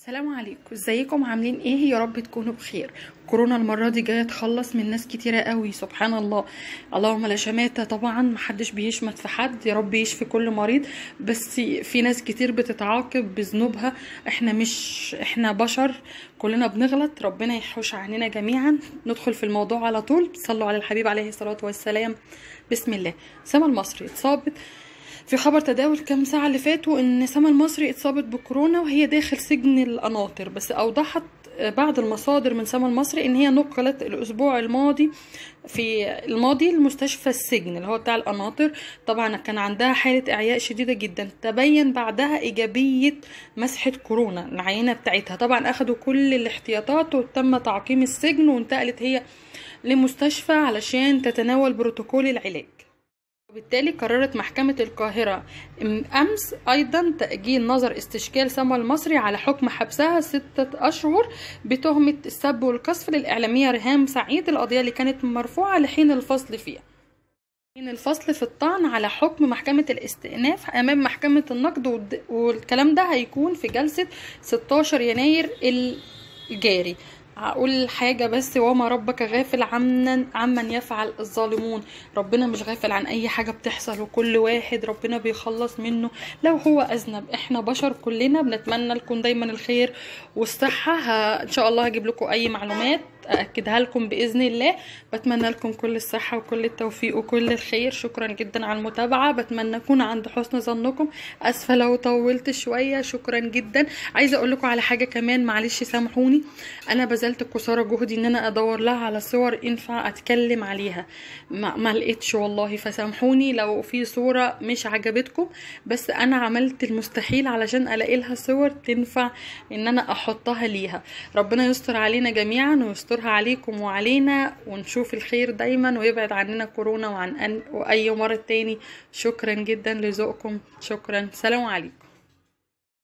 السلام عليكم ازيكم عاملين ايه يا رب تكونوا بخير كورونا المره دي جايه تخلص من ناس كتيره قوي سبحان الله اللهم لا شماتة طبعا محدش بيشمت في حد يا رب يشفي كل مريض بس في ناس كتير بتتعاقب بذنوبها احنا مش احنا بشر كلنا بنغلط ربنا يحوش عننا جميعا ندخل في الموضوع على طول صلوا على الحبيب عليه الصلاه والسلام بسم الله سما المصري اتصابت في خبر تداول كام ساعة اللي فاتوا ان سما المصري اتصابت بكورونا وهي داخل سجن القناطر بس اوضحت بعض المصادر من سما المصري ان هي نقلت الاسبوع الماضي في الماضي لمستشفى السجن اللي هو بتاع القناطر طبعا كان عندها حالة اعياء شديدة جدا تبين بعدها ايجابية مسحة كورونا العينة بتاعتها طبعا اخدوا كل الاحتياطات وتم تعقيم السجن وانتقلت هي لمستشفى علشان تتناول بروتوكول العلاج وبالتالي قررت محكمة القاهرة أمس أيضا تأجيل نظر استشكال سما المصري على حكم حبسها ستة أشهر بتهمة السب والقذف للإعلامية ريهام سعيد القضية اللي كانت مرفوعة لحين الفصل فيها حين الفصل في الطعن على حكم محكمة الاستئناف أمام محكمة النقد والكلام ده هيكون في جلسة 16 يناير الجاري هقول حاجة بس وما ربك غافل عمن عمن يفعل الظالمون ربنا مش غافل عن اي حاجة بتحصل وكل واحد ربنا بيخلص منه لو هو اذنب احنا بشر كلنا بنتمنى لكم دايما الخير والصحة ها ان شاء الله هجيب لكم اي معلومات أأكدها لكم بإذن الله بتمنى لكم كل الصحة وكل التوفيق وكل الخير شكرا جدا على المتابعة بتمنى أكون عند حسن ظنكم أسفة لو طولت شوية شكرا جدا عايزة أقول لكم على حاجة كمان معلش سامحوني أنا بذلت قصارى جهدي إن أنا أدور لها على صور ينفع أتكلم عليها ما, ما لقيتش والله فسامحوني لو في صورة مش عجبتكم بس أنا عملت المستحيل علشان ألاقي لها صور تنفع إن أنا أحطها ليها ربنا يستر علينا جميعا ويستر يسترها عليكم وعلينا ونشوف الخير دايما ويبعد عننا كورونا وعن أن واي مرض تاني شكرا جدا لذوقكم شكرا سلام عليكم